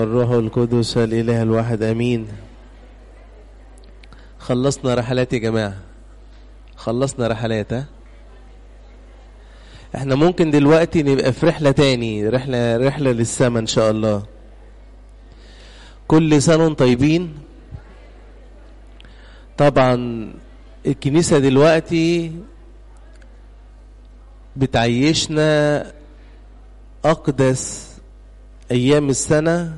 الروح القدس الإله الواحد أمين خلصنا رحلات يا جماعة خلصنا رحلات ها احنا ممكن دلوقتي نبقى في رحلة تاني رحلة رحلة للسما ان شاء الله كل سنة وانتم طيبين طبعا الكنيسة دلوقتي بتعيشنا أقدس أيام السنة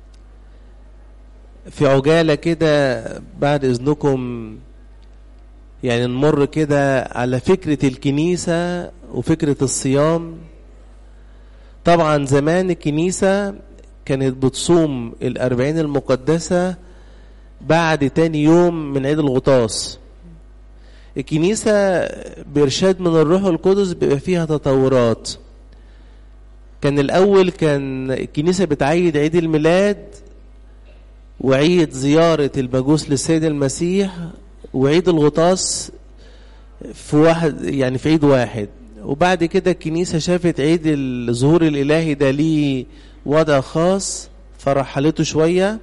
في عجالة كده بعد إذنكم يعني نمر كده على فكرة الكنيسة وفكرة الصيام طبعا زمان الكنيسة كانت بتصوم الأربعين المقدسة بعد تاني يوم من عيد الغطاس الكنيسة بإرشاد من الروح القدس بيبقى فيها تطورات كان الأول كان الكنيسة بتعيد عيد الميلاد وعيد زيارة المجوس للسيد المسيح وعيد الغطاس في واحد يعني في عيد واحد وبعد كده الكنيسة شافت عيد الظهور الإلهي ده ليه وضع خاص فرحلته شوية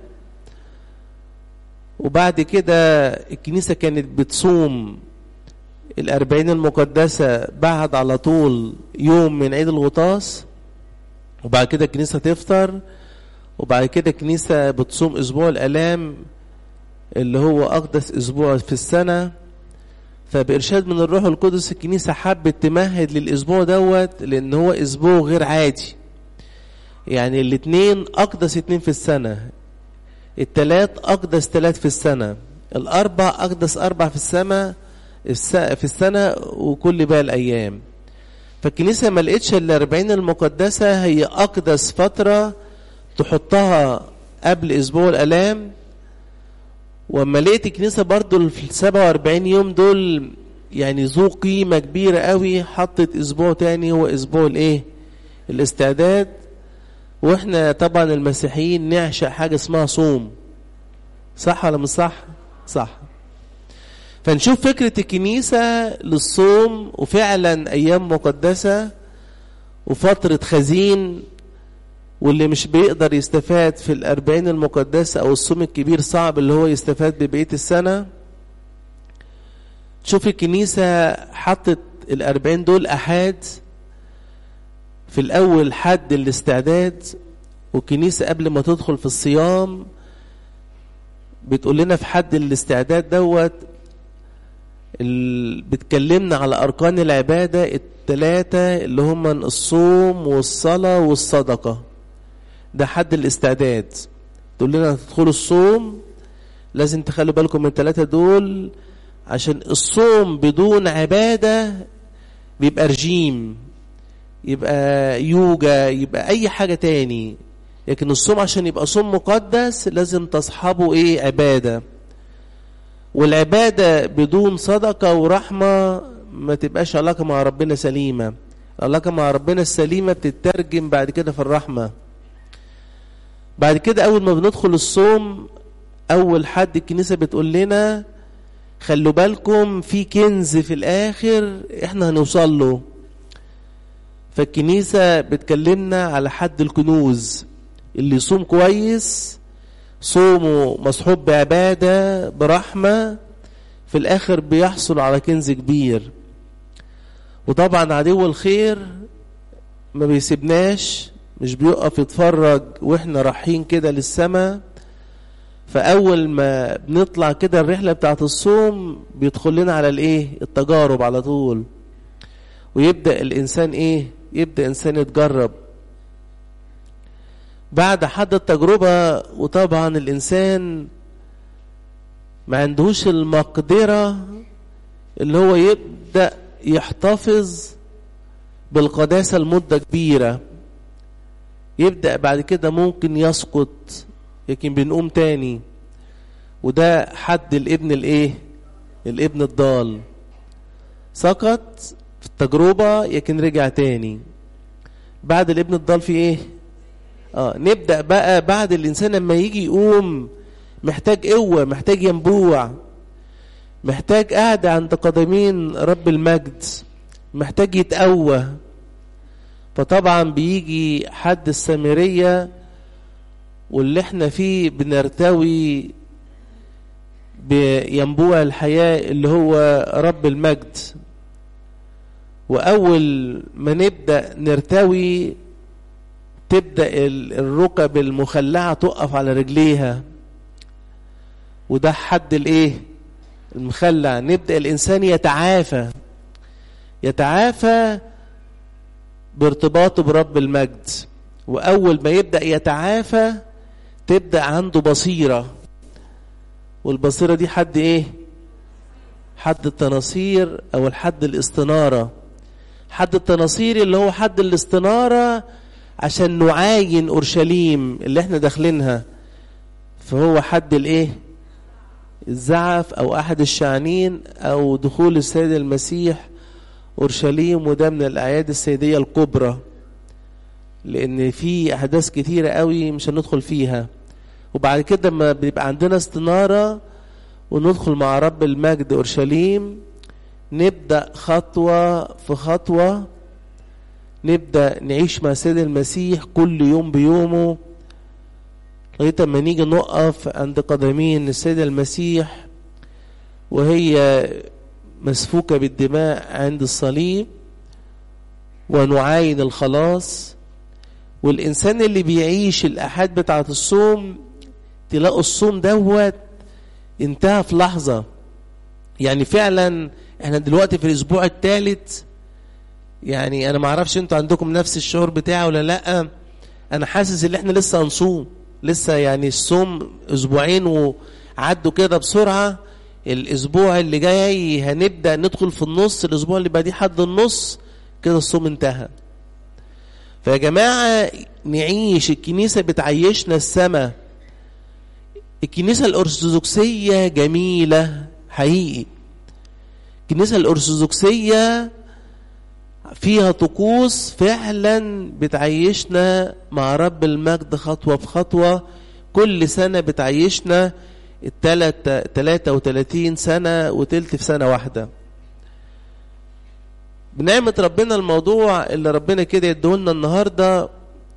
وبعد كده الكنيسة كانت بتصوم الأربعين المقدسة بعد على طول يوم من عيد الغطاس وبعد كده الكنيسة تفطر وبعد كده الكنيسة بتصوم أسبوع الآلام اللي هو أقدس أسبوع في السنة فبإرشاد من الروح القدس الكنيسة حبت تمهد للأسبوع دوت لأن هو أسبوع غير عادي يعني الاثنين أقدس اتنين في السنة التلات أقدس تلات في السنة الأربع أقدس أربع في السنة في السنة وكل باقي الأيام فالكنيسة ما لقتش الأربعين المقدسة هي أقدس فترة تحطها قبل أسبوع الآلام وما لقيت الكنيسة برضو في السبعة وأربعين يوم دول يعني ذو قيمة كبيرة قوي حطت أسبوع تاني هو أسبوع الإيه الاستعداد وإحنا طبعا المسيحيين نعشق حاجة اسمها صوم صح ولا مش صح صح فنشوف فكرة الكنيسة للصوم وفعلا أيام مقدسة وفترة خزين واللي مش بيقدر يستفاد في الأربعين المقدسة أو الصوم الكبير صعب اللي هو يستفاد ببقية السنة تشوف الكنيسة حطت الأربعين دول أحاد في الأول حد الاستعداد والكنيسة قبل ما تدخل في الصيام بتقول لنا في حد الاستعداد دوت بتكلمنا على أركان العبادة التلاتة اللي هم الصوم والصلاة والصدقة ده حد الاستعداد تقول لنا تدخلوا الصوم لازم تخلوا بالكم من التلاتة دول عشان الصوم بدون عبادة بيبقى رجيم يبقى يوجا يبقى أي حاجة تاني لكن الصوم عشان يبقى صوم مقدس لازم تصحبه ايه عباده والعبادة بدون صدقة ورحمة ما تبقاش علاقة مع ربنا سليمة العلاقة مع ربنا السليمة بتترجم بعد كده في الرحمة بعد كده أول ما بندخل الصوم أول حد الكنيسة بتقول لنا خلوا بالكم في كنز في الآخر إحنا هنوصل له فالكنيسة بتكلمنا على حد الكنوز اللي يصوم كويس صومه مصحوب بعبادة برحمة في الآخر بيحصل على كنز كبير وطبعا عدو الخير ما بيسيبناش مش بيقف يتفرج واحنا رايحين كده للسماء فأول ما بنطلع كده الرحلة بتاعت الصوم بيدخل لنا على الايه التجارب على طول ويبدأ الإنسان ايه يبدأ إنسان يتجرب بعد حد التجربة وطبعا الإنسان ما عندهوش المقدرة اللي هو يبدأ يحتفظ بالقداسة لمدة كبيرة يبدأ بعد كده ممكن يسقط لكن بنقوم تاني وده حد الابن الايه الابن الضال سقط في التجربة لكن رجع تاني بعد الابن الضال في ايه اه نبدأ بقى بعد الإنسان لما يجي يقوم محتاج قوة محتاج ينبوع محتاج قاعدة عند قدمين رب المجد محتاج يتقوى فطبعا بيجي حد السامرية واللي احنا فيه بنرتوي بينبوع الحياة اللي هو رب المجد وأول ما نبدأ نرتوي تبدأ الركب المخلعة تقف على رجليها وده حد الايه المخلع نبدأ الإنسان يتعافى يتعافى بارتباطه برب المجد وأول ما يبدأ يتعافى تبدأ عنده بصيرة والبصيرة دي حد ايه حد التناصير او الحد الاستنارة حد التناصير اللي هو حد الاستنارة عشان نعاين اورشليم اللي احنا داخلينها فهو حد الايه الزعف او احد الشعنين او دخول السيد المسيح اورشليم وده من الاعياد السيديه الكبرى لان في احداث كتيره قوي مش هندخل فيها وبعد كده ما بيبقى عندنا استناره وندخل مع رب المجد اورشليم نبدا خطوه في خطوه نبدا نعيش مع سيد المسيح كل يوم بيومه لغايه ما نيجي نقف عند قدمين السيد المسيح وهي مسفوكه بالدماء عند الصليب ونعاين الخلاص والإنسان اللي بيعيش الأحاد بتاعة الصوم تلاقوا الصوم دوت انتهى في لحظة يعني فعلا احنا دلوقتي في الأسبوع الثالث يعني أنا معرفش انتوا عندكم نفس الشعور بتاعي ولا لأ أنا حاسس إن احنا لسه هنصوم لسه يعني الصوم أسبوعين وعدوا كده بسرعة الأسبوع اللي جاي هنبدأ ندخل في النص الأسبوع اللي بعديه حد النص كده الصوم انتهى فيا جماعة نعيش الكنيسة بتعيشنا السماء الكنيسة الأرثوذكسية جميلة حقيقي الكنيسة الأرثوذكسية فيها طقوس فعلا بتعيشنا مع رب المجد خطوة بخطوة كل سنة بتعيشنا التلاتة تلاتة وتلاتين سنة وتلت في سنة واحدة بنعمة ربنا الموضوع اللي ربنا كده يدهولنا النهاردة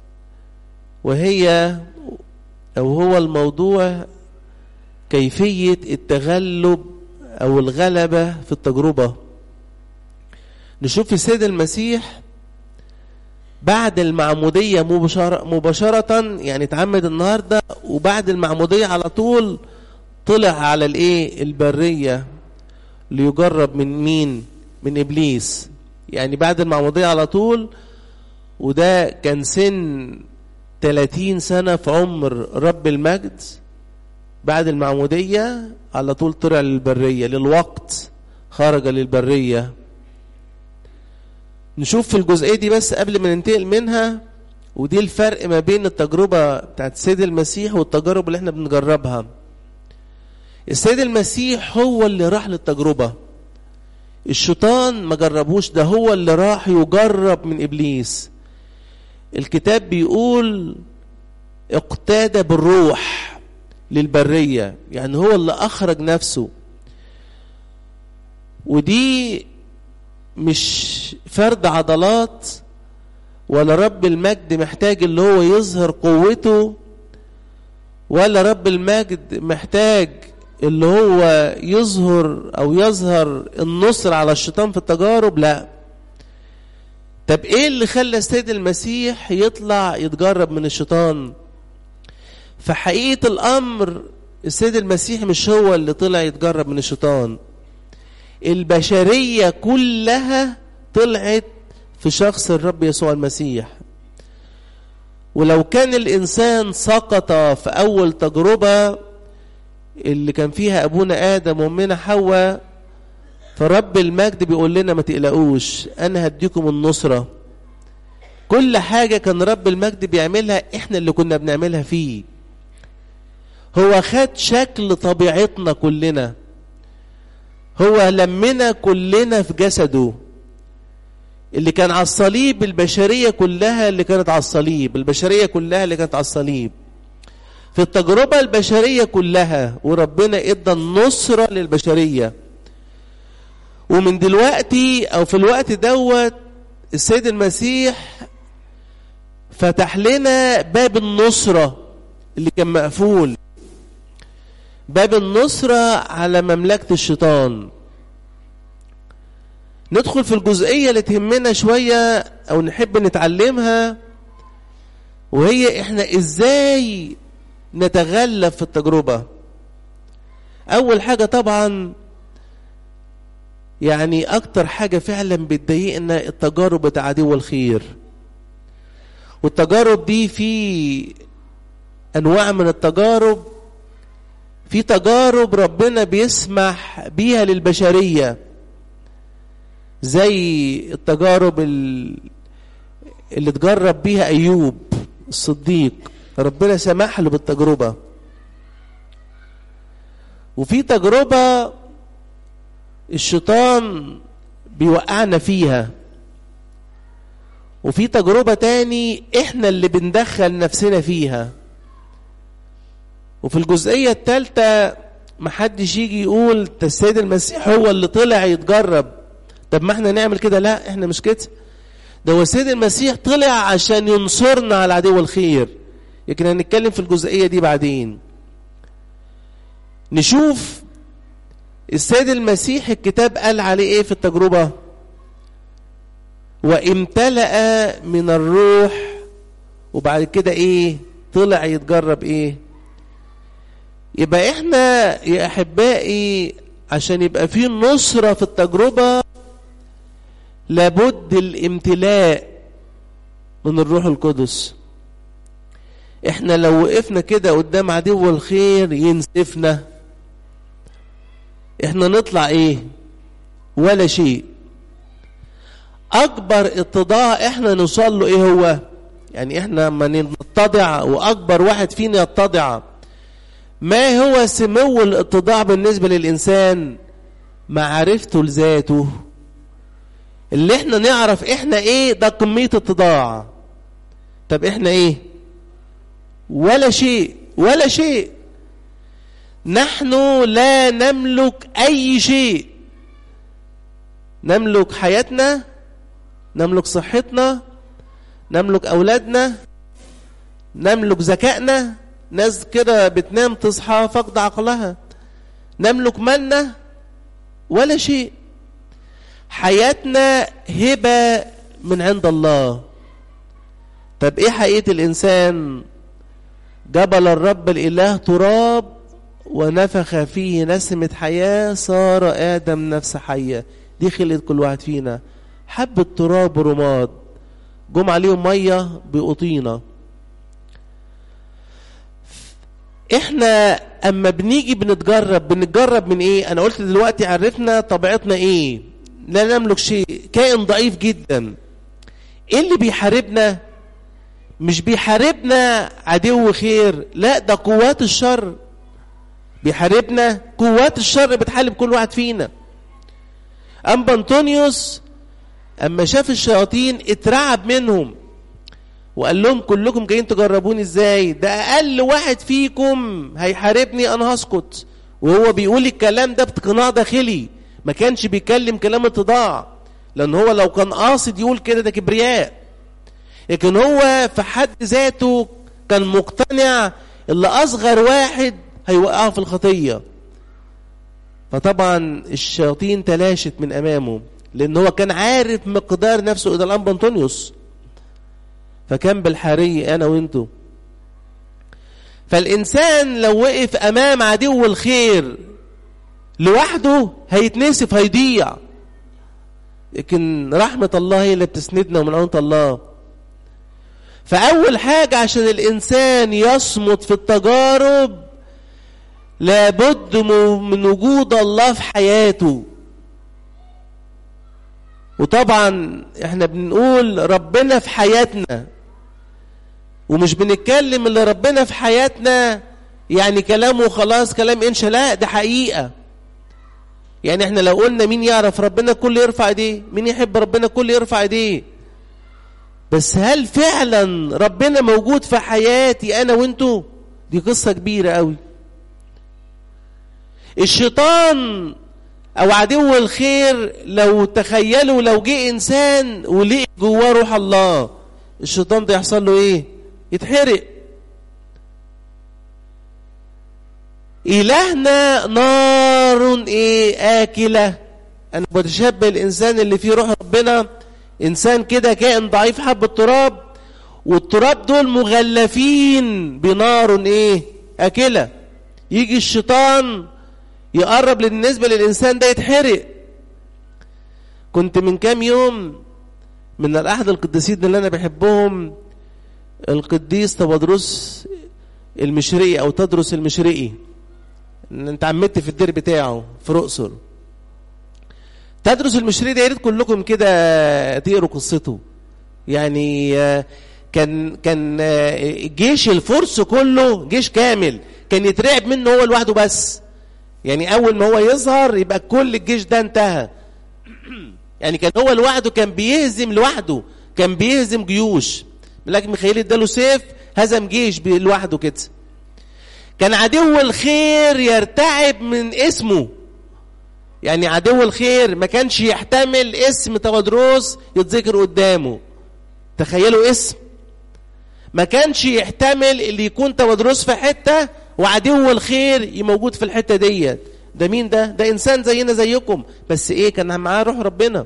وهي أو هو الموضوع كيفية التغلب أو الغلبة في التجربة نشوف السيد المسيح بعد المعمودية مباشرة, مباشرة يعني اتعمد النهاردة وبعد المعمودية على طول طلع على الايه البرية ليجرب من مين من إبليس يعني بعد المعمودية على طول وده كان سن 30 سنة في عمر رب المجد بعد المعمودية على طول طلع للبرية للوقت خرج للبرية نشوف في الجزئية دي بس قبل ما ننتقل منها ودي الفرق ما بين التجربة بتاعت السيد المسيح والتجارب اللي احنا بنجربها السيد المسيح هو اللي راح للتجربة الشيطان ما جربوش ده هو اللي راح يجرب من إبليس الكتاب بيقول اقتاد بالروح للبرية يعني هو اللي أخرج نفسه ودي مش فرد عضلات ولا رب المجد محتاج اللي هو يظهر قوته ولا رب المجد محتاج اللي هو يظهر او يظهر النصر على الشيطان في التجارب لا طب ايه اللي خلى السيد المسيح يطلع يتجرب من الشيطان فحقيقة الامر السيد المسيح مش هو اللي طلع يتجرب من الشيطان البشرية كلها طلعت في شخص الرب يسوع المسيح ولو كان الإنسان سقط في أول تجربة اللي كان فيها أبونا آدم وأمنا حواء فرب المجد بيقول لنا ما تقلقوش أنا هديكم النصرة كل حاجة كان رب المجد بيعملها إحنا اللي كنا بنعملها فيه هو خد شكل طبيعتنا كلنا هو لمنا كلنا في جسده اللي كان على الصليب البشرية كلها اللي كانت على الصليب البشرية كلها اللي كانت على الصليب في التجربة البشرية كلها وربنا ادى النصرة للبشرية ومن دلوقتي او في الوقت دوت السيد المسيح فتح لنا باب النصرة اللي كان مقفول باب النصرة على مملكة الشيطان ندخل في الجزئية اللي تهمنا شوية أو نحب نتعلمها وهي إحنا إزاي نتغلب في التجربة أول حاجة طبعا يعني أكتر حاجة فعلا بتضايقنا التجارب بتاع عدو الخير والتجارب دي في أنواع من التجارب في تجارب ربنا بيسمح بيها للبشرية زي التجارب اللي تجرب بيها أيوب الصديق ربنا سمح له بالتجربة وفي تجربة الشيطان بيوقعنا فيها وفي تجربة تاني احنا اللي بندخل نفسنا فيها وفي الجزئية الثالثة محدش يجي يقول السيد المسيح هو اللي طلع يتجرب طب ما احنا نعمل كده لا احنا مش كده ده هو السيد المسيح طلع عشان ينصرنا على عدو الخير لكن هنتكلم في الجزئية دي بعدين نشوف السيد المسيح الكتاب قال عليه ايه في التجربة وامتلأ من الروح وبعد كده ايه طلع يتجرب ايه يبقى احنا يا احبائي عشان يبقى في نصرة في التجربة لابد الامتلاء من الروح القدس احنا لو وقفنا كده قدام عدو الخير ينسفنا احنا نطلع ايه ولا شيء اكبر اتضاع احنا نوصل له ايه هو يعني احنا لما نتضع واكبر واحد فينا يتضع ما هو سمو الاتضاع بالنسبة للإنسان معرفته لذاته اللي احنا نعرف احنا ايه ده كمية اتضاع طب احنا ايه ولا شيء ولا شيء نحن لا نملك اي شيء نملك حياتنا نملك صحتنا نملك اولادنا نملك ذكائنا ناس كده بتنام تصحى فقد عقلها نملك مالنا ولا شيء حياتنا هبة من عند الله طب ايه حقيقة الانسان جبل الرب الاله تراب ونفخ فيه نسمة حياة صار آدم نفس حية دي خلقت كل واحد فينا حبة تراب ورماد جم عليهم مية بقطينة احنا اما بنيجي بنتجرب بنتجرب من ايه انا قلت دلوقتي عرفنا طبيعتنا ايه لا نملك شيء كائن ضعيف جدا ايه اللي بيحاربنا مش بيحاربنا عدو خير لا ده قوات الشر بيحاربنا قوات الشر بتحارب كل واحد فينا أنبا أنطونيوس أما شاف الشياطين اترعب منهم وقال لهم كلكم جايين تجربوني ازاي ده أقل واحد فيكم هيحاربني أنا هسكت وهو بيقول الكلام ده باقتناع داخلي ما كانش بيكلم كلام اتضاع لأن هو لو كان قاصد يقول كده ده كبرياء لكن هو في حد ذاته كان مقتنع اللي أصغر واحد هيوقعه في الخطية فطبعا الشياطين تلاشت من أمامه لأن هو كان عارف مقدار نفسه إذا الأنبا أنطونيوس فكان بالحري أنا وإنتو فالإنسان لو وقف أمام عدو الخير لوحده هيتنسف هيضيع لكن رحمة الله هي اللي بتسندنا ومن عونة الله فأول حاجة عشان الإنسان يصمد في التجارب لابد من وجود الله في حياته وطبعا احنا بنقول ربنا في حياتنا ومش بنتكلم اللي ربنا في حياتنا يعني كلامه خلاص كلام انشا لا ده حقيقة يعني احنا لو قلنا مين يعرف ربنا كل يرفع ايديه مين يحب ربنا كل يرفع ايديه بس هل فعلا ربنا موجود في حياتي انا وانتو دي قصة كبيرة قوي الشيطان او عدو الخير لو تخيلوا لو جه انسان ولقي جواه روح الله الشيطان ده يحصل له ايه يتحرق إلهنا نار إيه آكلة أنا بتشبه الإنسان اللي فيه روح ربنا إنسان كده كائن ضعيف حب التراب والتراب دول مغلفين بنار إيه آكلة يجي الشيطان يقرب بالنسبة للإنسان ده يتحرق كنت من كام يوم من الأحد القديسين اللي أنا بحبهم القديس تبدرس المشرقي أو تدرس المشرقي انت عمدت في الدير بتاعه في رقصر تدرس المشرقي ده يا ريت كلكم كده تقروا قصته يعني كان كان جيش الفرس كله جيش كامل كان يترعب منه هو لوحده بس يعني اول ما هو يظهر يبقى كل الجيش ده انتهى يعني كان هو لوحده كان بيهزم لوحده كان بيهزم جيوش لكن ميخائيل اداله سيف هزم جيش لوحده كده كان عدو الخير يرتعب من اسمه يعني عدو الخير ما كانش يحتمل اسم تودروس يتذكر قدامه تخيلوا اسم ما كانش يحتمل اللي يكون تودروس في حته وعدو الخير موجود في الحته ديت ده مين ده ده انسان زينا زيكم بس ايه كان معاه روح ربنا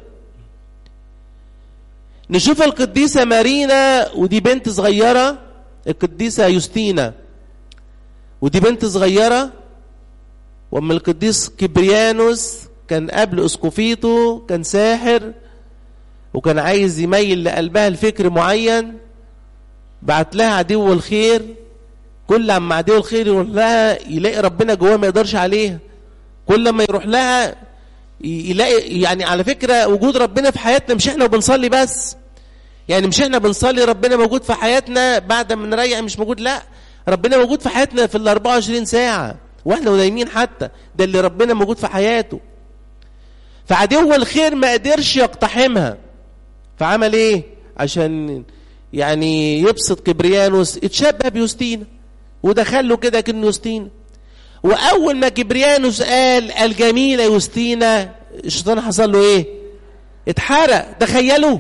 نشوف القديسه مارينا ودي بنت صغيره القديسه يوستينا ودي بنت صغيره واما القديس كبريانوس كان قبل اسقفيته كان ساحر وكان عايز يميل لقلبها الفكر معين بعت لها عدو الخير كل عما عدو الخير يروح لها يلاقي ربنا جواه ما يقدرش عليها كل ما يروح لها يلاقي يعني على فكره وجود ربنا في حياتنا مش احنا وبنصلي بس يعني مش احنا بنصلي ربنا موجود في حياتنا بعد ما نريح مش موجود لا ربنا موجود في حياتنا في ال 24 ساعه واحنا ونايمين حتى ده اللي ربنا موجود في حياته فعدو الخير ما قدرش يقتحمها فعمل ايه عشان يعني يبسط كبريانوس اتشبه بيوستينا ودخل له كده كأنه يوستينا واول ما كبريانوس قال الجميله يوستينا الشيطان حصل له ايه اتحرق تخيلوا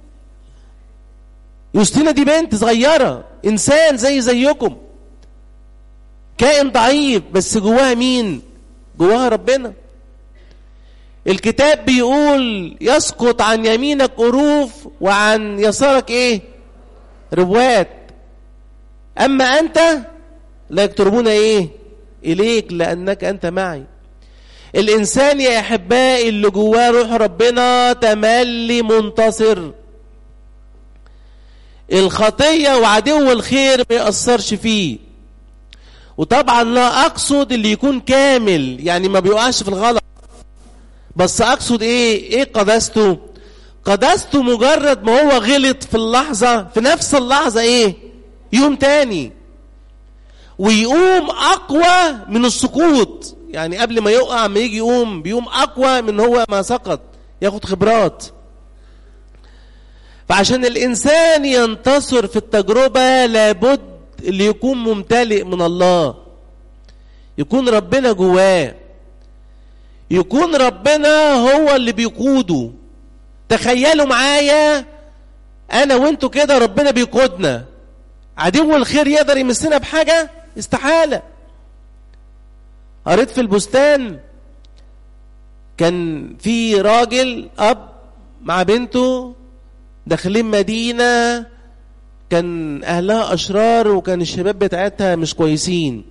يوستينا دي بنت صغيره انسان زي زيكم كائن ضعيف بس جواها مين جواها ربنا الكتاب بيقول يسقط عن يمينك أروف وعن يسارك ايه ربوات اما انت لا يقتربون ايه اليك لانك انت معي الانسان يا احبائي اللي جواه روح ربنا تملي منتصر الخطيه وعدو الخير ما ياثرش فيه وطبعا لا اقصد اللي يكون كامل يعني ما بيقعش في الغلط بس اقصد ايه ايه قداسته قداسته مجرد ما هو غلط في اللحظه في نفس اللحظه ايه يوم تاني ويقوم اقوى من السقوط يعني قبل ما يقع ما يجي يقوم بيقوم اقوى من هو ما سقط ياخد خبرات فعشان الانسان ينتصر في التجربه لابد اللي يكون ممتلئ من الله يكون ربنا جواه يكون ربنا هو اللي بيقوده تخيلوا معايا انا وانتوا كده ربنا بيقودنا عدو الخير يقدر يمسنا بحاجه استحاله قريت في البستان كان في راجل اب مع بنته داخلين مدينه كان اهلها اشرار وكان الشباب بتاعتها مش كويسين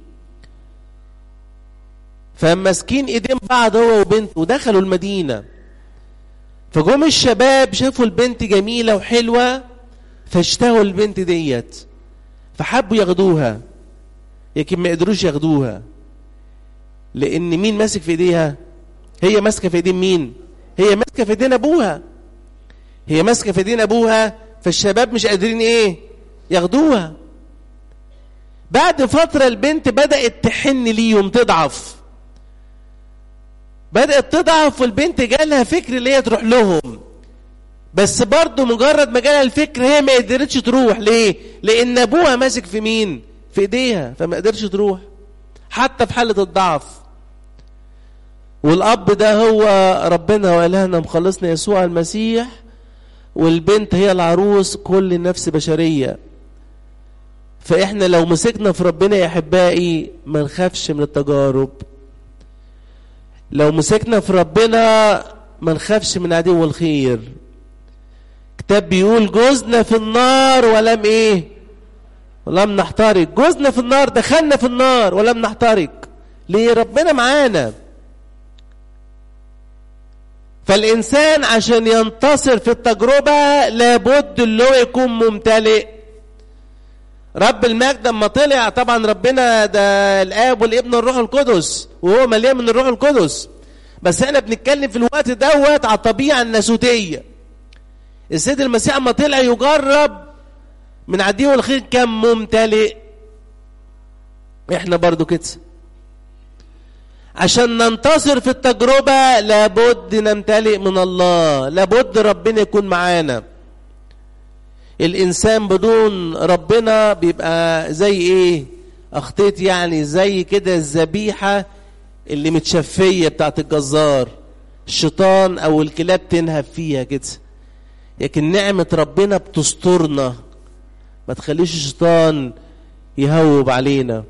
فماسكين ايدين بعض هو وبنته ودخلوا المدينه فجم الشباب شافوا البنت جميله وحلوه فاشتهوا البنت ديت فحبوا ياخدوها لكن ما قدروش ياخدوها لان مين ماسك في ايديها هي ماسكه في ايدين مين هي ماسكه في ايدين ابوها هي ماسكه في ايدين ابوها فالشباب مش قادرين ايه ياخدوها بعد فتره البنت بدات تحن ليهم تضعف بدات تضعف والبنت جالها فكر اللي هي تروح لهم بس برضه مجرد ما جالها الفكر هي ما قدرتش تروح ليه لان ابوها ماسك في مين في ايديها فما قدرتش تروح حتى في حاله الضعف والاب ده هو ربنا والهنا مخلصنا يسوع المسيح والبنت هي العروس كل نفس بشريه فاحنا لو مسكنا في ربنا يا احبائي ما نخافش من التجارب لو مسكنا في ربنا ما نخافش من عدو الخير كتاب بيقول جوزنا في النار ولم ايه ولم نحترق جوزنا في النار دخلنا في النار ولم نحترق ليه ربنا معانا فالإنسان عشان ينتصر في التجربة لابد اللي هو يكون ممتلئ رب المجد لما طلع طبعا ربنا ده الآب والابن والروح القدس وهو مليان من الروح القدس بس احنا بنتكلم في الوقت دوت على الطبيعة الناسوتية السيد المسيح لما طلع يجرب من عديه الخير كان ممتلئ احنا برضو كده عشان ننتصر في التجربة لابد نمتلئ من الله لابد ربنا يكون معانا الإنسان بدون ربنا بيبقى زي إيه أخطيت يعني زي كده الذبيحة اللي متشفية بتاعت الجزار الشيطان أو الكلاب تنهب فيها كده لكن نعمة ربنا بتسترنا ما تخليش الشيطان يهوب علينا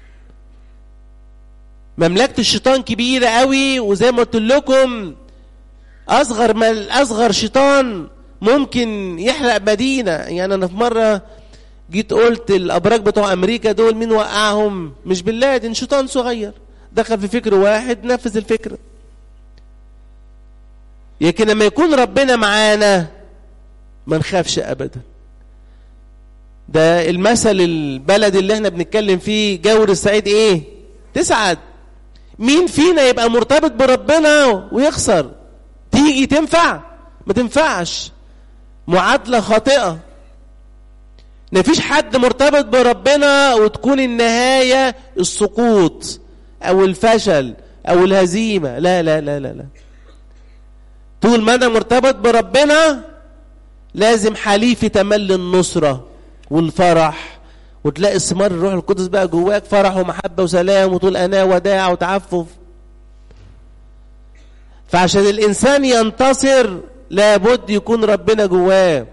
مملكة الشيطان كبيرة قوي وزي ما قلت لكم أصغر ما أصغر شيطان ممكن يحرق مدينة يعني أنا في مرة جيت قلت الأبراج بتوع أمريكا دول مين وقعهم مش بن لادن شيطان صغير دخل في فكر واحد نفذ الفكرة لكن لما يكون ربنا معانا ما نخافش أبدا ده المثل البلد اللي احنا بنتكلم فيه جور السعيد ايه تسعد مين فينا يبقى مرتبط بربنا ويخسر تيجي تنفع ما تنفعش معادلة خاطئة مفيش حد مرتبط بربنا وتكون النهاية السقوط او الفشل او الهزيمة لا لا لا لا لا طول ما انا مرتبط بربنا لازم حليفي تملي النصرة والفرح وتلاقي ثمار الروح القدس بقى جواك فرح ومحبة وسلام وطول أناة وداع وتعفف فعشان الإنسان ينتصر لابد يكون ربنا جواه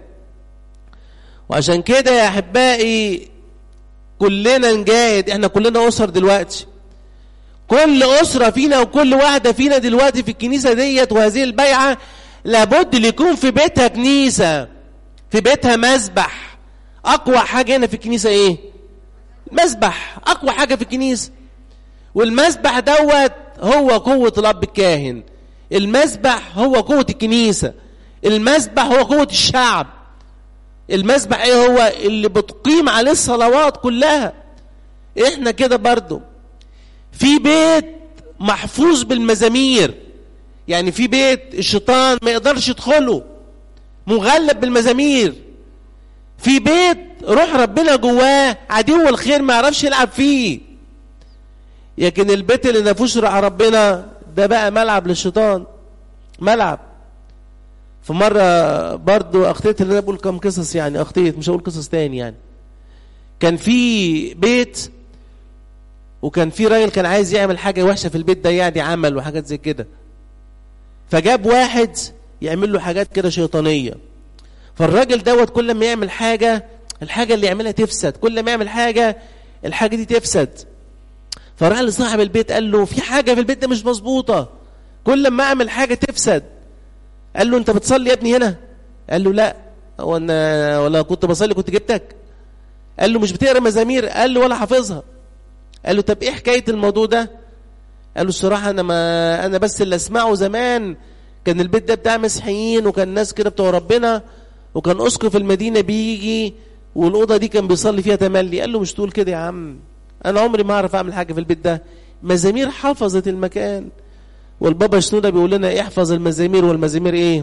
وعشان كده يا أحبائي كلنا نجاهد احنا كلنا أسر دلوقتي كل أسرة فينا وكل واحدة فينا دلوقتي في الكنيسة ديت وهذه البيعة لابد يكون في بيتها كنيسة في بيتها مسبح اقوى حاجه هنا في الكنيسه ايه مسبح اقوى حاجه في الكنيسه والمسبح دوت هو قوه الاب الكاهن المسبح هو قوه الكنيسه المسبح هو قوه الشعب المسبح ايه هو اللي بتقيم عليه الصلوات كلها احنا كده برضو في بيت محفوظ بالمزامير يعني في بيت الشيطان ما يقدرش يدخله مغلب بالمزامير في بيت روح ربنا جواه عدو الخير ما يعرفش يلعب فيه لكن البيت اللي ما فيهوش روح ربنا ده بقى ملعب للشيطان ملعب في مرة برضو أخطيت اللي أنا بقول كم قصص يعني أخطيت مش هقول قصص تاني يعني كان في بيت وكان في راجل كان عايز يعمل حاجة وحشة في البيت ده يعني عمل وحاجات زي كده فجاب واحد يعمل له حاجات كده شيطانيه فالراجل دوت كل ما يعمل حاجة الحاجة اللي يعملها تفسد كل ما يعمل حاجة الحاجة دي تفسد فراح لصاحب البيت قال له في حاجة في البيت ده مش مظبوطة كل ما اعمل حاجة تفسد قال له انت بتصلي يا ابني هنا قال له لا هو انا ولا كنت بصلي كنت جبتك قال له مش بتقرا مزامير قال له ولا حافظها قال له طب ايه حكايه الموضوع ده قال له الصراحه انا ما انا بس اللي اسمعه زمان كان البيت ده بتاع مسيحيين وكان ناس كده بتوع ربنا وكان اسقف المدينه بيجي والاوضه دي كان بيصلي فيها تملي قال له مش تقول كده يا عم انا عمري ما اعرف اعمل حاجه في البيت ده مزامير حفظت المكان والبابا شنوده بيقول لنا احفظ المزامير والمزامير ايه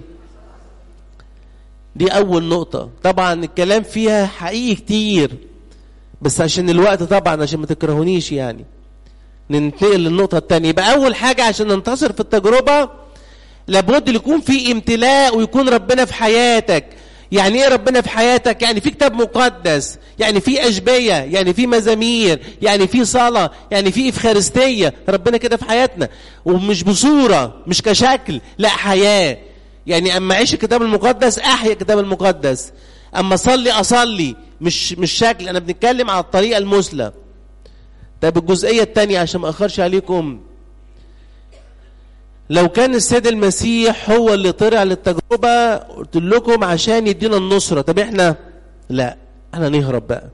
دي اول نقطه طبعا الكلام فيها حقيقي كتير بس عشان الوقت طبعا عشان ما تكرهونيش يعني ننتقل للنقطه الثانيه يبقى اول حاجه عشان ننتصر في التجربه لابد يكون في امتلاء ويكون ربنا في حياتك يعني ايه ربنا في حياتك يعني في كتاب مقدس يعني في اشبيه يعني في مزامير يعني في صلاه يعني في افخارستيه ربنا كده في حياتنا ومش بصوره مش كشكل لا حياه يعني اما اعيش الكتاب المقدس احيا الكتاب المقدس اما اصلي اصلي مش مش شكل انا بنتكلم على الطريقه المثلى طب الجزئيه الثانيه عشان ما اخرش عليكم لو كان السيد المسيح هو اللي طلع للتجربه قلت لكم عشان يدينا النصره طب احنا لا احنا نهرب بقى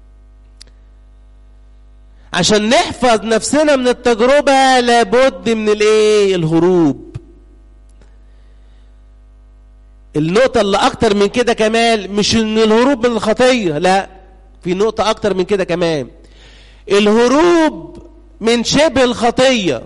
عشان نحفظ نفسنا من التجربه لابد من الايه الهروب النقطة اللي أكتر من كده كمان مش إن الهروب من الخطية لا في نقطة أكتر من كده كمان الهروب من شبه الخطية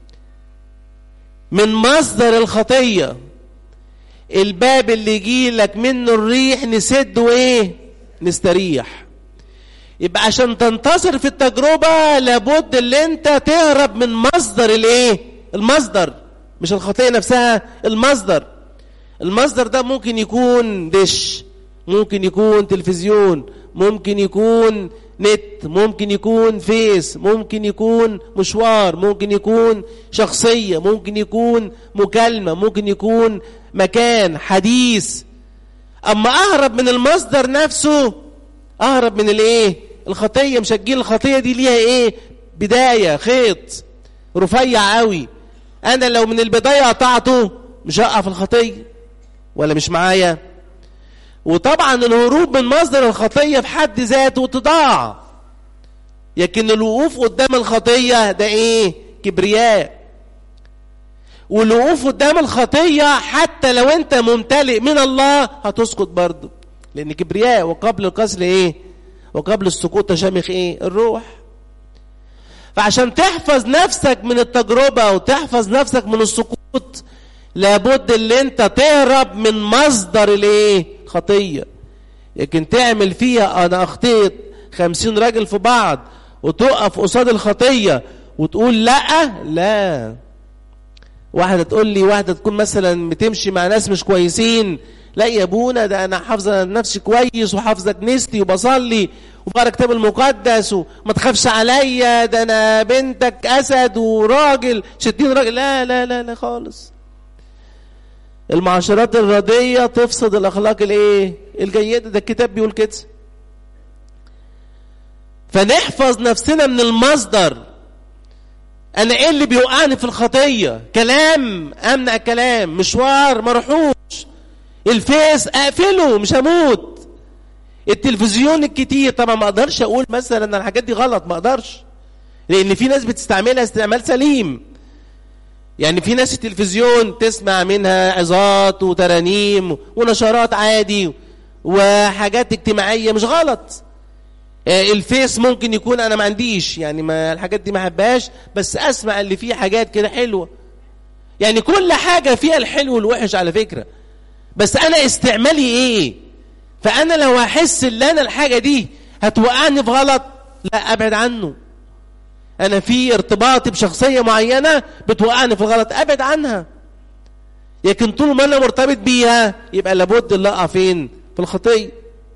من مصدر الخطية الباب اللي يجي لك منه الريح نسد وايه نستريح يبقى عشان تنتصر في التجربة لابد اللي انت تهرب من مصدر الايه المصدر مش الخطية نفسها المصدر المصدر ده ممكن يكون دش ممكن يكون تلفزيون ممكن يكون نت ممكن يكون فيس ممكن يكون مشوار ممكن يكون شخصية ممكن يكون مكالمة ممكن يكون مكان حديث أما أهرب من المصدر نفسه أهرب من الإيه الخطية مش هتجيل الخطية دي ليها إيه بداية خيط رفيع قوي أنا لو من البداية قطعته مش هقع في الخطية ولا مش معايا وطبعا الهروب من مصدر الخطية في حد ذاته تضاع لكن الوقوف قدام الخطية ده ايه كبرياء والوقوف قدام الخطية حتى لو انت ممتلئ من الله هتسقط برضه لان كبرياء وقبل القسل ايه وقبل السقوط تشامخ ايه الروح فعشان تحفظ نفسك من التجربة وتحفظ نفسك من السقوط لابد اللي انت تهرب من مصدر الايه خطيه لكن تعمل فيها انا اخطيت خمسين راجل في بعض وتقف قصاد الخطيه وتقول لا لا واحدة تقول لي واحدة تكون مثلا بتمشي مع ناس مش كويسين لا يا ابونا ده انا حافظه نفسي كويس وحافظه كنيستي وبصلي وبقرا الكتاب المقدس وما تخافش عليا ده انا بنتك اسد وراجل شدين راجل لا لا لا لا خالص المعاشرات الردية تفسد الأخلاق الإيه؟ الجيدة ده الكتاب بيقول كده فنحفظ نفسنا من المصدر أنا إيه اللي بيوقعني في الخطية؟ كلام أمنع كلام مشوار مرحوش الفيس أقفله مش هموت التلفزيون الكتير طبعا ما أقدرش أقول مثلا أن الحاجات دي غلط ما أقدرش لأن في ناس بتستعملها استعمال سليم يعني في ناس التلفزيون تسمع منها عظات وترانيم ونشرات عادي وحاجات اجتماعيه مش غلط الفيس ممكن يكون انا ما عنديش يعني ما الحاجات دي ما احبهاش بس اسمع اللي فيه حاجات كده حلوه يعني كل حاجه فيها الحلو والوحش على فكره بس انا استعمالي ايه فانا لو احس ان انا الحاجه دي هتوقعني في غلط لا ابعد عنه انا في ارتباطي بشخصيه معينه بتوقعني في الغلط ابعد عنها لكن طول ما انا مرتبط بيها يبقى لابد اللي اقع فين في الخطيه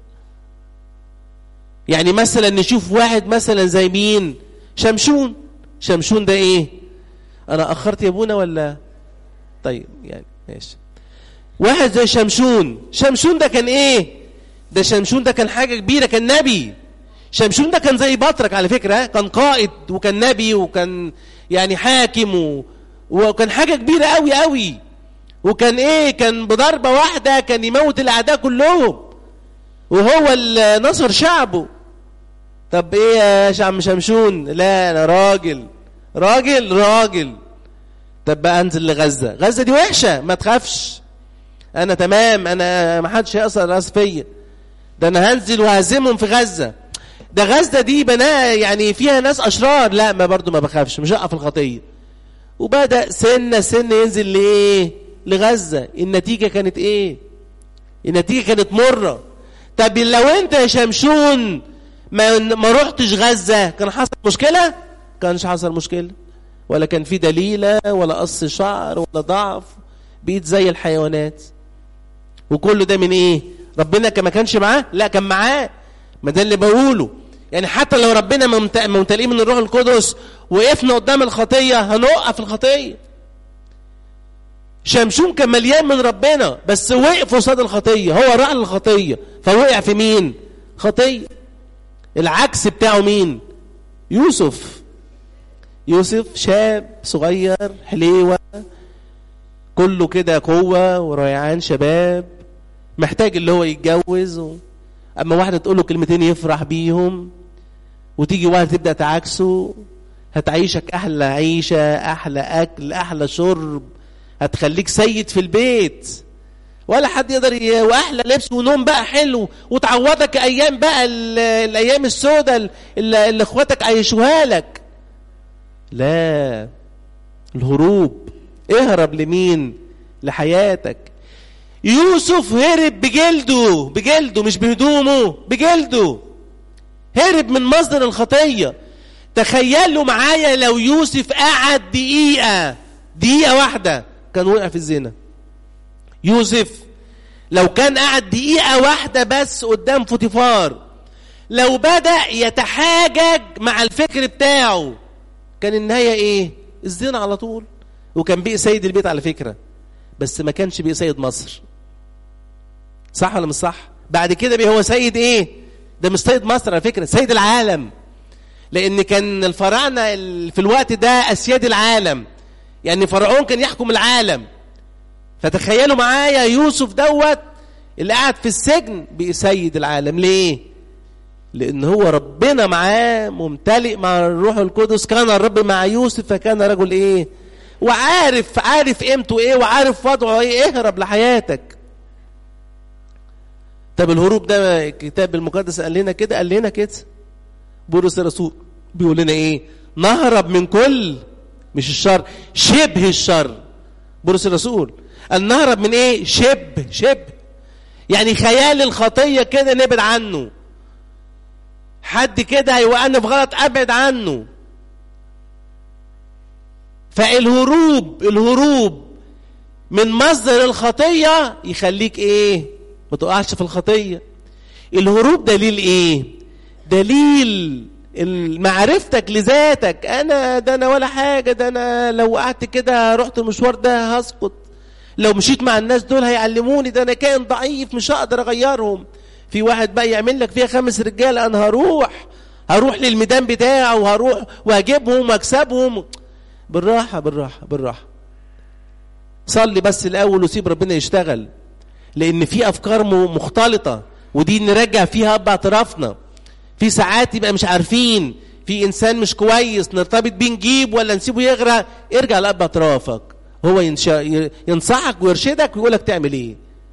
يعني مثلا نشوف واحد مثلا زي مين شمشون شمشون ده ايه انا اخرت يا ابونا ولا طيب يعني ماشي واحد زي شمشون شمشون ده كان ايه ده شمشون ده كان حاجه كبيره كان نبي شمشون ده كان زي بطرك على فكرة كان قائد وكان نبي وكان يعني حاكم و... وكان حاجة كبيرة قوي قوي وكان ايه كان بضربة واحدة كان يموت الأعداء كلهم وهو اللي نصر شعبه طب ايه يا عم شمشون لا انا راجل راجل راجل طب بقى انزل لغزة غزة دي وحشة ما تخافش انا تمام انا ما حدش هيأثر راس فيا ده انا هنزل وهزمهم في غزة ده غزة دي بناء يعني فيها ناس أشرار لا ما برضو ما بخافش مش هقع في الخطية وبدأ سنة سنة ينزل لإيه لغزة النتيجة كانت إيه النتيجة كانت مرة طب لو أنت يا شمشون ما, ما رحتش غزة كان حصل مشكلة كانش حصل مشكلة ولا كان في دليلة ولا قص شعر ولا ضعف بقيت زي الحيوانات وكله ده من ايه ربنا ما كانش معاه لا كان معاه ما ده اللي بقوله يعني حتى لو ربنا ممتلئين من الروح القدس وقفنا قدام الخطية هنقع في الخطية شمشون كان مليان من ربنا بس وقف قصاد الخطية هو راح للخطية فوقع في مين خطيه العكس بتاعه مين يوسف يوسف شاب صغير حليوه كله كده قوه وريعان شباب محتاج اللي هو يتجوز و... اما واحده تقول له كلمتين يفرح بيهم وتيجي واحده تبدا تعاكسه هتعيشك احلى عيشه احلى اكل احلى شرب هتخليك سيد في البيت ولا حد يقدر ي... واحلى لبس ونوم بقى حلو وتعوضك ايام بقى ال... الايام السوداء اللي, اللي اخواتك عايشوها لك لا الهروب اهرب لمين لحياتك يوسف هرب بجلده بجلده مش بهدومه بجلده هرب من مصدر الخطيه تخيلوا معايا لو يوسف قعد دقيقه دقيقه واحده كان وقع في الزنا يوسف لو كان قعد دقيقة واحدة بس قدام فوتيفار لو بدأ يتحاجج مع الفكر بتاعه كان النهاية ايه الزنا على طول وكان بقي سيد البيت على فكرة بس ما كانش بقي سيد مصر صح ولا مش صح بعد كده بقى هو سيد ايه ده مش سيد مصر على فكرة سيد العالم لان كان الفراعنة في الوقت ده اسياد العالم يعني فرعون كان يحكم العالم فتخيلوا معايا يوسف دوت اللي قاعد في السجن بيسيد العالم ليه لان هو ربنا معاه ممتلئ مع الروح القدس كان الرب مع يوسف فكان رجل ايه وعارف عارف قيمته ايه وعارف وضعه ايه اهرب لحياتك طب الهروب ده الكتاب المقدس قال لنا كده قال لنا كده بولس الرسول بيقول لنا ايه نهرب من كل مش الشر شبه الشر بولس الرسول أن نهرب من ايه شبه شبه يعني خيال الخطية كده نبعد عنه حد كده هيوقعني في غلط ابعد عنه فالهروب الهروب من مصدر الخطية يخليك ايه ما تقعش في الخطية الهروب دليل ايه دليل معرفتك لذاتك انا ده انا ولا حاجة ده انا لو قعدت كده رحت المشوار ده هسقط لو مشيت مع الناس دول هيعلموني ده انا كائن ضعيف مش هقدر اغيرهم في واحد بقى يعمل لك فيها خمس رجاله انا هروح هروح للميدان بتاعه وهروح وهجيبهم واكسبهم بالراحه بالراحه بالراحه صلي بس الاول وسيب ربنا يشتغل لان في افكار مختلطه ودي نرجع فيها اب اعترافنا في ساعات يبقى مش عارفين في انسان مش كويس نرتبط بيه نجيب ولا نسيبه يغرق ارجع لاب اعترافك هو ينشا ينصحك ويرشدك ويقول لك تعمل ايه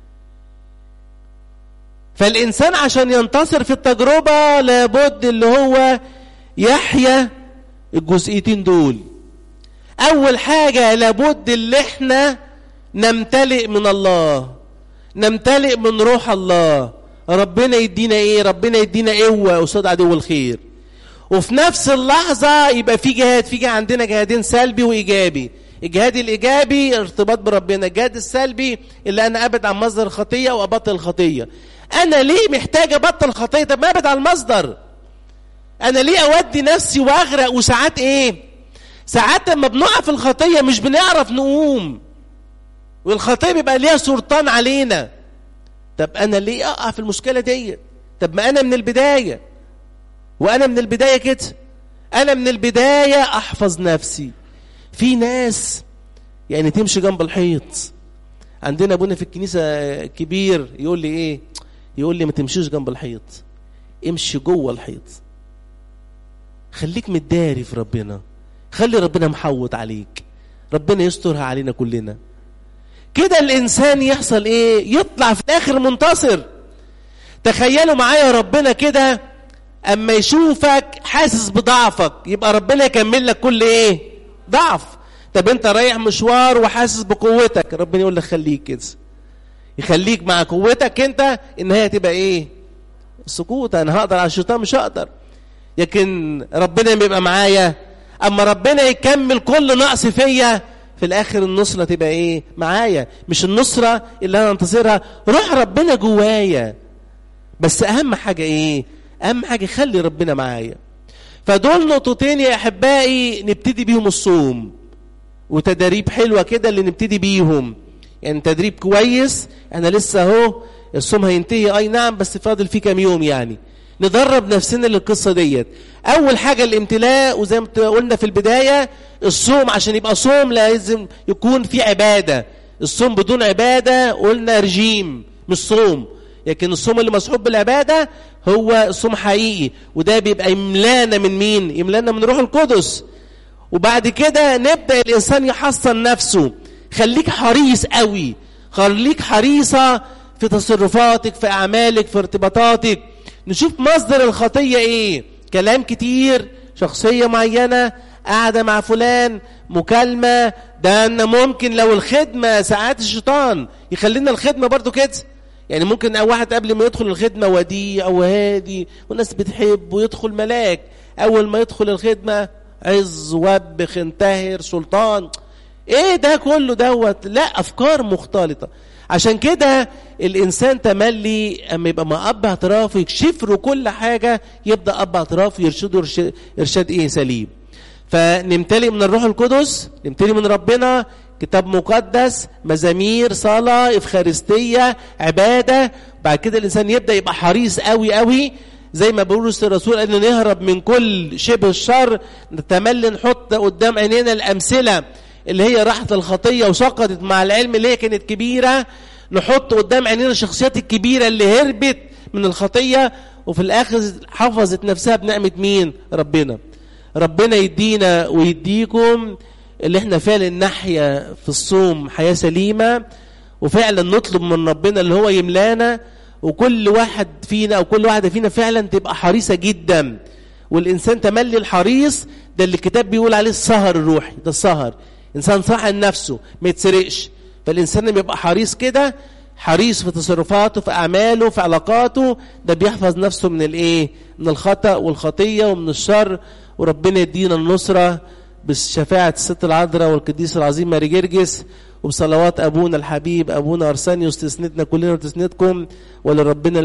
فالانسان عشان ينتصر في التجربه لابد اللي هو يحيا الجزئيتين دول اول حاجه لابد اللي احنا نمتلئ من الله نمتلئ من روح الله ربنا يدينا ايه ربنا يدينا قوه قصاد عدو الخير وفي نفس اللحظه يبقى في جهاد في عندنا جهادين سلبي وايجابي الجهاد الايجابي ارتباط بربنا الجهاد السلبي اللي انا ابعد عن مصدر الخطيه وابطل الخطيه انا ليه محتاج ابطل الخطيه طب ما ابعد عن المصدر انا ليه اودي نفسي واغرق وساعات ايه ساعات لما بنقع في الخطيه مش بنعرف نقوم والخطيه بيبقى ليها سلطان علينا طب انا ليه اقع في المشكله دي طب ما انا من البدايه وانا من البدايه كده انا من البدايه احفظ نفسي في ناس يعني تمشي جنب الحيط عندنا ابونا في الكنيسه كبير يقول لي ايه يقول لي ما تمشيش جنب الحيط امشي جوه الحيط خليك متداري في ربنا خلي ربنا محوط عليك ربنا يسترها علينا كلنا كده الانسان يحصل ايه يطلع في الاخر منتصر تخيلوا معايا ربنا كده اما يشوفك حاسس بضعفك يبقى ربنا يكمل لك كل ايه ضعف طب انت رايح مشوار وحاسس بقوتك ربنا يقول لك خليك كده يخليك مع قوتك انت النهايه تبقى ايه السقوط انا هقدر على الشيطان مش هقدر لكن ربنا بيبقى معايا اما ربنا يكمل كل نقص فيا في الاخر النصره تبقى ايه معايا مش النصره اللي انا انتصرها روح ربنا جوايا بس اهم حاجه ايه اهم حاجه خلي ربنا معايا فدول نقطتين يا احبائي نبتدي بيهم الصوم وتدريب حلوه كده اللي نبتدي بيهم يعني تدريب كويس انا لسه اهو الصوم هينتهي اي نعم بس فاضل فيه كام يوم يعني ندرب نفسنا للقصة ديت أول حاجة الامتلاء وزي ما قلنا في البداية الصوم عشان يبقى صوم لازم يكون في عبادة الصوم بدون عبادة قلنا رجيم مش صوم لكن الصوم اللي مصحوب بالعبادة هو صوم حقيقي وده بيبقى يملانا من مين يملانا من روح القدس وبعد كده نبدأ الإنسان يحصن نفسه خليك حريص قوي خليك حريصة في تصرفاتك في أعمالك في ارتباطاتك نشوف مصدر الخطية إيه كلام كتير شخصية معينة قاعدة مع فلان مكالمة ده أن ممكن لو الخدمة ساعات الشيطان يخلينا الخدمة برضو كده يعني ممكن واحد قبل ما يدخل الخدمة وديع وهادي والناس بتحب ويدخل ملاك أول ما يدخل الخدمة عز وبخ انتهر سلطان ايه ده كله دوت لا افكار مختلطه عشان كده الانسان تملي اما يبقى مع اب اعتراف يكشف له كل حاجه يبدا اب اعتراف يرشده ارشاد, ارشاد ايه سليم فنمتلئ من الروح القدس نمتلئ من ربنا كتاب مقدس مزامير صلاه افخارستيه عباده بعد كده الانسان يبدا يبقى حريص قوي قوي زي ما بولس الرسول قال نهرب من كل شبه الشر نتملي نحط قدام عينينا الامثله اللي هي راحت الخطيه وسقطت مع العلم اللي هي كانت كبيره نحط قدام عينينا الشخصيات الكبيره اللي هربت من الخطيه وفي الاخر حفظت نفسها بنعمه مين ربنا ربنا يدينا ويديكم اللي احنا فعلا نحيا في الصوم حياه سليمه وفعلا نطلب من ربنا اللي هو يملانا وكل واحد فينا او كل واحده فينا فعلا تبقى حريصه جدا والانسان تملي الحريص ده اللي الكتاب بيقول عليه السهر الروحي ده السهر انسان صاحي لنفسه ما يتسرقش فالانسان لما يبقى حريص كده حريص في تصرفاته في اعماله في علاقاته ده بيحفظ نفسه من الايه من الخطا والخطيه ومن الشر وربنا يدينا النصره بشفاعه الست العذراء والقديس العظيم ماري جرجس وبصلوات ابونا الحبيب ابونا ارسانيوس تسندنا كلنا وتسندكم ولربنا